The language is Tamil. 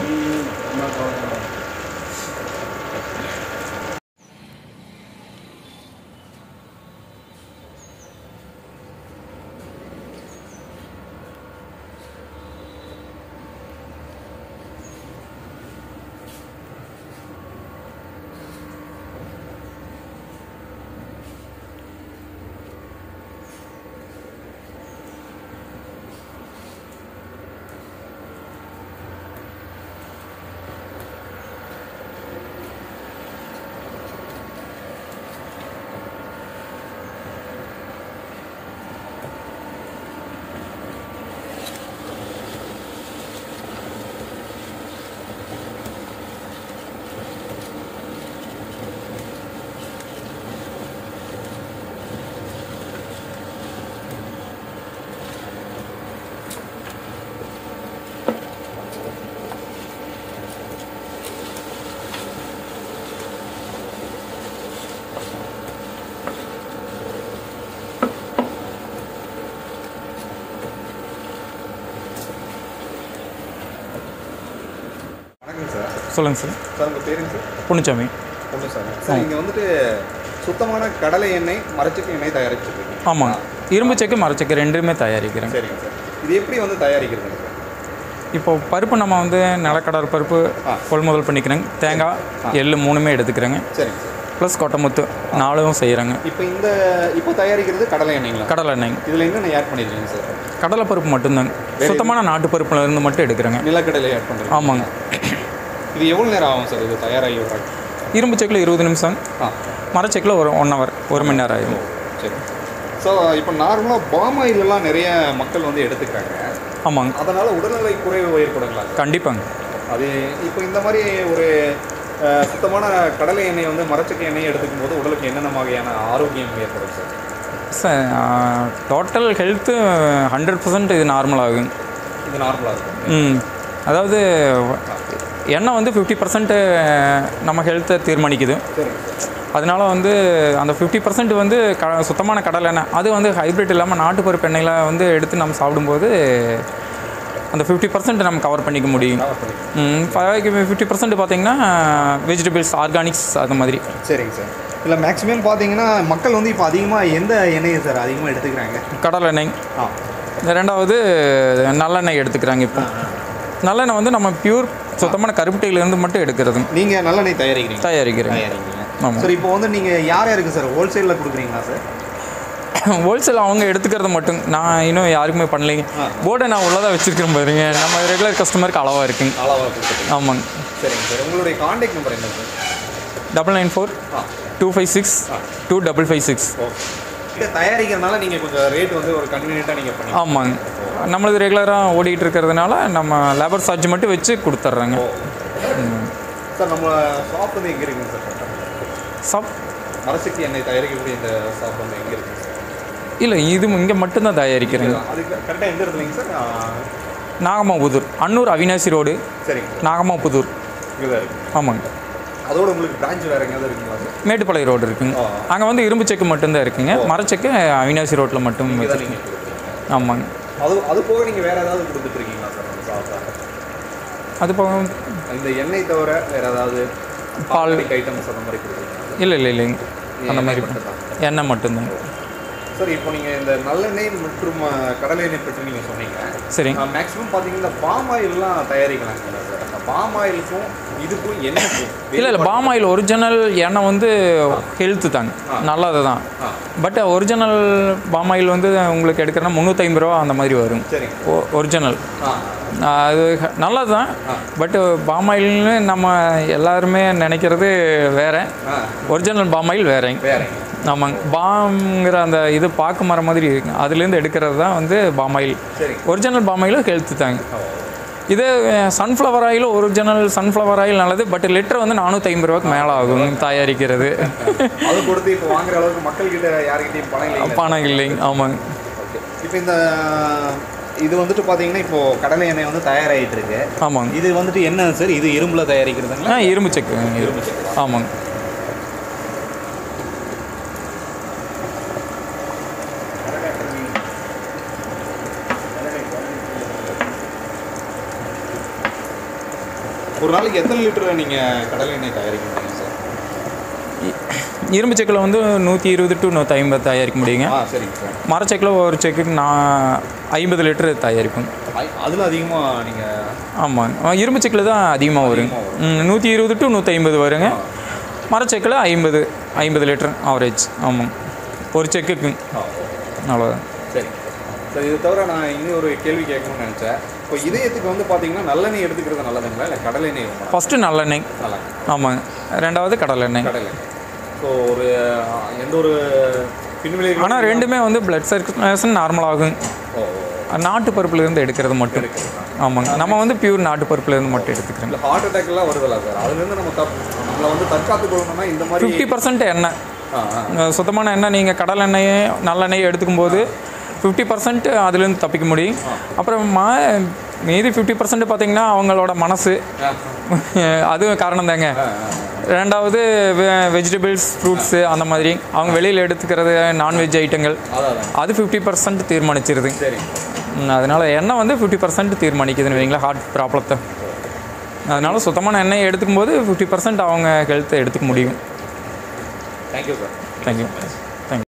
வணக்கம் சார் சொல்லுங்கள் சார் சார் உங்கள் பேருங்க சார் பொன்னுச்சாமி ஒன்றும் சார் சார் இங்கே வந்துட்டு சுத்தமான கடலை எண்ணெய் மரச்செக்கு எண்ணெய் தயாரிச்சிருக்கீங்க ஆமாங்க இரும்பு செக்கு மரச்செக்கு ரெண்டுமே தயாரிக்கிறேங்க சரிங்க சார் இது எப்படி வந்து தயாரிக்கிறதுங்க சார் இப்போ பருப்பு நம்ம வந்து நிலக்கடலை பருப்பு ஆ. கொள்முதல் பண்ணிக்கிறேங்க தேங்காய் எள்ளு மூணுமே எடுத்துக்கிறேங்க சரிங்க சார் ப்ளஸ் கொட்டைமுத்து நாலும் செய்கிறேங்க இப்போ இந்த இப்போ தயாரிக்கிறது கடலை எண்ணெய்ங்களா கடலை எண்ணெய் இதில் என்னென்ன ஆட் பண்ணிருக்கீங்க சார் கடலை பருப்பு மட்டும்தாங்க சுத்தமான நாட்டு பருப்புல இருந்து மட்டும் எடுக்கிறேங்க நிலக்கடலை ஆட் பண்ணுறீங்க ஆமாங்க இது எவ்வளோ நேரம் ஆகும் சார் இது தயாராகி வர்றாங்க இரும்பு செக்கில் இருபது நிமிஷம் ஆ மரச்செக்கில் ஒரு ஒன் ஹவர் ஒரு மணி நேரம் ஆகும் சரி ஸோ இப்போ நார்மலாக பாம் ஆயிலெல்லாம் நிறைய மக்கள் வந்து எடுத்துக்கிறாங்க ஆமாங்க அதனால் உடல்நிலை குறைவு ஏற்படுங்களா கண்டிப்பாங்க அது இப்போ இந்த மாதிரி ஒரு அஹ், சுத்தமான கடலை எண்ணெய் வந்து மரச்செக்கு எண்ணெய் எடுத்துக்கும் போது உடலுக்கு என்னென்ன வகையான ஆரோக்கியம் ஏற்படும் sir sir total health hundred percent இது நார்மல் ஆகுங்க இது நார்மலாக இருக்கும் ம் அதாவது எண்ணெய் வந்து ஃபிஃப்டி பர்சன்ட் நம்ம ஹெல்த்தை தீர்மானிக்குது சரிங்க சார் அதனால வந்து அந்த ஃபிஃப்டி பர்சன்ட் வந்து க சுத்தமான கடலை எண்ணெய் அது வந்து ஹைப்ரிட் இல்லாமல் நாட்டுப்பருப்பு எண்ணெயில் வந்து எடுத்து நம்ம சாப்பிடும்போது அந்த ஃபிஃப்டி பர்சன்ட் நம்ம கவர் பண்ணிக்க முடியும் ஃபிஃப்டி பர்சன்ட் பார்த்தீங்கன்னா வெஜிடபிள்ஸ் ஆர்கானிக்ஸ் அது மாதிரி சரிங்க சார் இல்லை மேக்ஸிமம் பார்த்தீங்கன்னா மக்கள் வந்து இப்போ அதிகமாக எந்த எண்ணெயை சார் அதிகமாக எடுத்துக்கிறாங்க கடலை எண்ணெய் ஆ ரெண்டாவது நல்லெண்ணெய் எடுத்துக்கிறாங்க இப்போ நல்லெண்ணெய் வந்து நம்ம பியூர் சுத்தமான கருப்பட்டையிலேருந்து மட்டும் எடுக்கிறது நீங்கள் நல்லெண்ணெய் தயாரிக்கிறீங்க தயாரிக்கிறேங்க தயாரிக்கிறீங்க ஆமாம் சார் இப்போ வந்து நீங்கள் யார் யாருக்கு சார் ஹோல்சேலில் கொடுக்குறீங்களா சார் ஹோல்சேல் அவங்க எடுத்துக்கிறது மட்டும் நான் இன்னும் யாருக்குமே பண்ணலைங்க போர்டை நான் உள்ளதாக வச்சுருக்கிறேன் பாருங்க நம்ம ரெகுலர் கஸ்டமருக்கு அளவாக இருக்குங்க அளவாக கொடுத்துருக்கீங்க ஆமாங்க சரிங்க சார் உங்களுடைய காண்டாக்ட் நம்பர் என்ன sir double nine four ah two five six two double five six okay இதை தயாரிக்கிறதுனால நீங்கள் கொஞ்சம் ரேட் வந்து ஒரு கன்வீனியண்ட்டாக நீங்கள் பண்ணி ஆமாங்க நம்மளது ரெகுலராக ஓடிட்டு இருக்கிறதுனால நம்ம லேபர் சார்ஜ் மட்டும் வச்சு கொடுத்துட்றேங்க சார் நம்ம ஷாப் வந்து எங்கே இருக்குங்க சார் சாப் மரசக்தி எண்ணெய் தயாரிக்கக்கூடிய இந்த ஷாப் வந்து எங்கே இருக்குங்க சார் இல்லை இது இங்கே மட்டும்தான் தயாரிக்கிறேங்க அதுக்கு கரெக்டாக எந்த இடத்துலங்க சார் ஆ, நாகமாபுதூர் அன்னூர் அவினாசி ரோடு சரிங்க சார் நாகமாபுதூர் இங்கே தான் இருக்கு ஆமாங்க அதோட உங்களுக்கு பிரான்ச் வேறு எங்கேயாவது இருக்குங்களா சார் மேட்டுப்பாளையம் ரோடு இருக்குங்க ஆ. அங்கே வந்து இரும்பு செக்கு மட்டும்தான் இருக்குங்க மரச்செக்கு அவினாசி ரோட்டில் மட்டும் இங்கே தான் வச்சிருக்கேன். நீங்கள் கொடுக்குறீங்க ஆமாங்க அது அது போக நீங்கள் வேறு ஏதாவது கொடுத்துட்ருக்கீங்களா சார் நம்ம ஷாப்பில் அது போக இந்த எண்ணெய் தவிர வேறு ஏதாவது பால். ஐட்டம்ஸ் அந்த மாதிரி கொடுக்குறீங்களா இல்லை இல்லை இல்லைங்க அந்த மாதிரி மட்டும்தான் எண்ணெய் மட்டும்தான் சார் இப்போ நீங்கள் இந்த நல்லெண்ணெய் மற்றும் அஹ், கடலை எண்ணெய் பற்றி நீங்கள் சொன்னீங்க சரிங்க மேக்ஸிமம் பார்த்தீங்கன்னா இந்த பாம் ஆயில்லாம் தயாரிக்கலாங்க சார் அந்த பாம் ஆயிலுக்கும் இதுக்கும் எண்ணெய்க்கும் இல்லை இல்லை பாம் ஆயில் ஒரிஜினல் எண்ணெய் வந்து ஹெல்த்து தாங்க நல்லது தான் ஆ பட் ஒரிஜினல் பாம் ஆயில் வந்து உங்களுக்கு எடுக்கிறனா முந்நூற்றி ரூபா அந்த மாதிரி வரும் சரிங்க ஒரிஜினல் ஆ அது நல்லது தான் பட் பாம் ஆயில்னு நம்ம எல்லாருமே நினைக்கிறது வேற ஆ ஒரிஜினல் பாம் ஆயில் வேறங்க வேறங்க ஆமாங்க பாம்ங்கிற அந்த இது பாக்கு மரம் மாதிரி இருக்குங்க அதுலேருந்து எடுக்கிறது தான் வந்து பாம் ஆயில் சரிங்க ஒரிஜினல் பாம் ஆயிலும் ஹெல்த்து தாங்க இது சன்ஃப்ளவர் ஆயிலும் ஒரிஜினல் சன்ஃப்ளவர் ஆயில் நல்லது பட் லிட்டர் வந்து நானூற்றி ஐம்பது ரூபாய்க்கு மேலே ஆகும் தயாரிக்கிறது அது கொடுத்து இப்போ வாங்குற அளவுக்கு மக்கள் கிட்ட யார்கிட்டயும் பணம் இல்லைங்க பணம் இல்லைங்க ஆமாங்க ஓகே இப்போ இந்த இது வந்துட்டு பார்த்தீங்கன்னா இப்போ கடலை எண்ணெய் வந்து தயாராகிட்டு இருக்கு ஆமாங்க இது வந்துட்டு என்ன சார் இது இரும்புல தயாரிக்கிறதுங்களா ஆ இரும்பு செக்கு இரும்பு செக்கு. ஆமாங்க ஒரு நாளைக்கு எத்தனை லிட்டர் நீங்கள் கடலை எண்ணெய் தயாரிக்க முடியும் சார் இரும்பு செக்கில் வந்து நூற்றி இருபது டு நூற்றி ஐம்பது தயாரிக்க முடியுங்க ஆ சரிங்க சார் மரச்செக்கில் ஒரு செக்குக்கு நான் ஐம்பது லிட்டர் தயாரிப்போம் அதில் அதிகமாக நீங்கள் ஆமாங்க இரும்பு செக்கில் தான் அதிகமாக வருங்க ம், நூற்றி இருபது டு நூற்றி ஐம்பது வருங்க மரச்செக்கில் ஐம்பது ஐம்பது லிட்டர் ஆவரேஜ் ஆமாங்க ஒரு செக்குக்கு அவ்வளோதான் சரி சார் இது தவிர நான் இன்னும் ஒரு கேள்வி கேட்கணும்னு நினச்சேன் இப்போ இதயத்துக்கு வந்து பார்த்தீங்கன்னா நல்லெண்ணெய் எடுத்துக்கிறது நல்லதுங்களா இல்லை கடலை எண்ணெய் ரொம்ப ஃபஸ்ட்டு நல்லெண்ணெய் நல்லா ஆமாங்க ரெண்டாவது கடலெண்ணெய் கடலை ஸோ ஒரு ஆ, எந்த ஒரு பின்விளைவு ஆனால் ரெண்டுமே வந்து பிளட் சர்க்குலேஷன் நார்மல் ஆகும் ஓ நாட்டு பருப்புலேருந்து எடுக்கிறது மட்டும் ஆமாங்க நம்ம வந்து பியூர் நாட்டு பருப்புலேருந்து மட்டும் எடுத்துக்கிறோம் இல்லை ஹார்ட் அட்டாக் எல்லாம் வருதுல்ல சார் அதுலேருந்து நம்ம தப் நம்மளை வந்து தற்காத்து கொள்ளணும்னா இந்த மாதிரி ஃபிஃப்டி பர்சன்ட் எண்ணெய் ஆ ஆ அஹ் சுத்தமான எண்ணெய் நீங்கள் கடல் எண்ணெயை நல்லெண்ணெயை எடுத்துக்கும் போது ஃபிஃப்டி பர்சன்ட் அதுலேருந்து தப்பிக்க முடியும் அப்புறம் மா மீதி ஃபிஃப்டி பர்சன்ட் பார்த்தீங்கன்னா அவங்களோட மனசு அதுவும் காரணம் தாங்க ரெண்டாவது வெஜிடபிள்ஸ் ஃப்ரூட்ஸு அந்த மாதிரி அவங்க வெளியில் எடுத்துக்கிறது நான்வெஜ் ஐட்டங்கள் அதான் அதான் அது ஃபிஃப்டி பர்சன்ட் தீர்மானிச்சிருது சரி ம், அதனால எண்ணெய் வந்து ஃபிஃப்டி பர்சன்ட் தீர்மானிக்குதுன்னு வைங்களேன் ஹார்ட் ப்ராப்ளத்தை அதனால சுத்தமான எண்ணெய் எடுத்துக்கும் போது ஃபிஃப்டி பர்சன்ட் அவங்க ஹெல்த்தை எடுத்துக்க முடியும் தேங்க்யூ சார் தேங்க்யூ